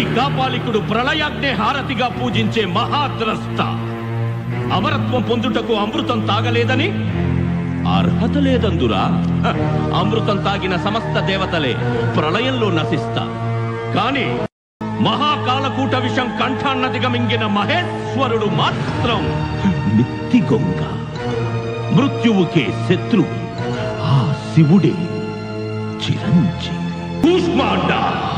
ఈ కాపాలికుడు ప్రళయాగ్నే హారతిగా పూజించే మహాద్రస్త అమరత్వం పొందుటకు అమృతం తాగలేదని అర్హత లేదందురా హ, అమృతం తాగిన సమస్త దేవతలే ప్రళయంలో నశిస్తా కాని మహాకాలకూట విషం కంఠాన్నదిగా మింగిన మహేశ్వరుడు మాత్రం మిత్తిగొంగ మృత్యువుకే శత్రువు ఆ శివుడే చిరంజీవి కూష్మాండ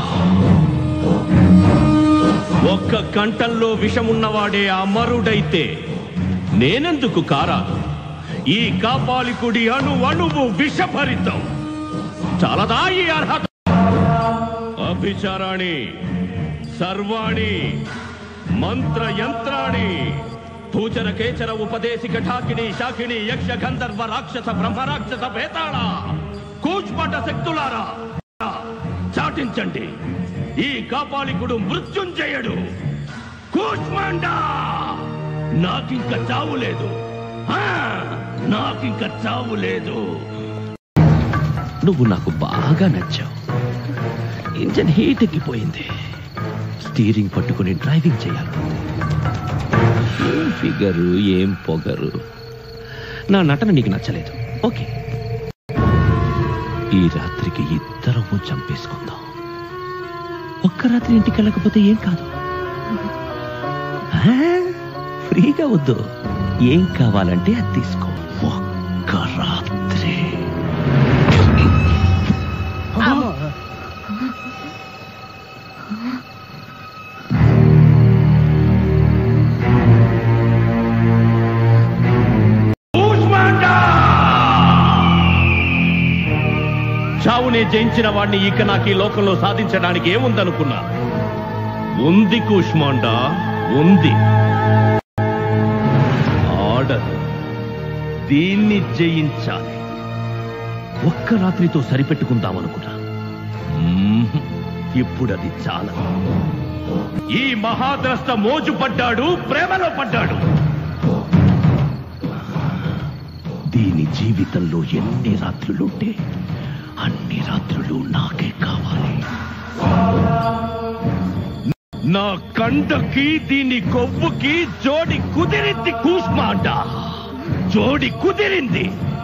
ఒక్క కంఠంలో విషమున్నవాడే అమరుడైతే నేనెందుకు కారాదు ఈ కాపాలికుడి అణు అణువు విషభరితం చాలదా ఈ అర్హత అభిచారాణి సర్వాణి మంత్ర యంత్రాణి పూచర కేచర ఉపదేశిక ఠాకిని శాకిని యక్ష గంధర్వ రాక్షస బ్రహ్మ రాక్షస భేతాళ కూచ్పట శక్తులారా చాటించండి ఈ కాపాలికుడు మృత్యుంజయుడు కూష్మాండా నాకింక చావు లేదు ఆ, నాకింక చావు లేదు నువ్వు నాకు బాగా నచ్చావు ఇంజన్ హీట్ ఎక్కిపోయింది స్టీరింగ్ పట్టుకుని డ్రైవింగ్ చేయాలి ఏం ఫిగరు ఏం పొగరు నా నటన నీకు నచ్చలేదు ఓకే ఈ రాత్రికి ఇద్దరము చంపేసుకుందాం ఒక్క రాత్రి ఇంటికి వెళ్ళకపోతే ఏం కాదు ఆ, ఫ్రీగా వద్దు ఏం కావాలంటే అది తీసుకో ఒక్క రాత్రి కూష్మాండా చావునే జయించిన వాడిని ఇక నాకు ఈ లోకంలో సాధించడానికి ఏముందనుకున్నా ఉంది కూష్మాండా ఉంది ఆర్డర్ దీన్ని జయించాలి ఒక్క రాత్రితో సరిపెట్టుకుందామనుకున్నా మ్మ్. ఇప్పుడు అది చాలా ఈ మహాద్రస్త మోజు పడ్డాడు ప్రేమలో పడ్డాడు దీని జీవితంలో ఎన్ని రాత్రులుంటే అన్ని రాత్రులు నాకే కావాలి నా కండకి దీని కొవ్వుకి జోడి కుదిరింది కూష్మాట జోడి కుదిరింది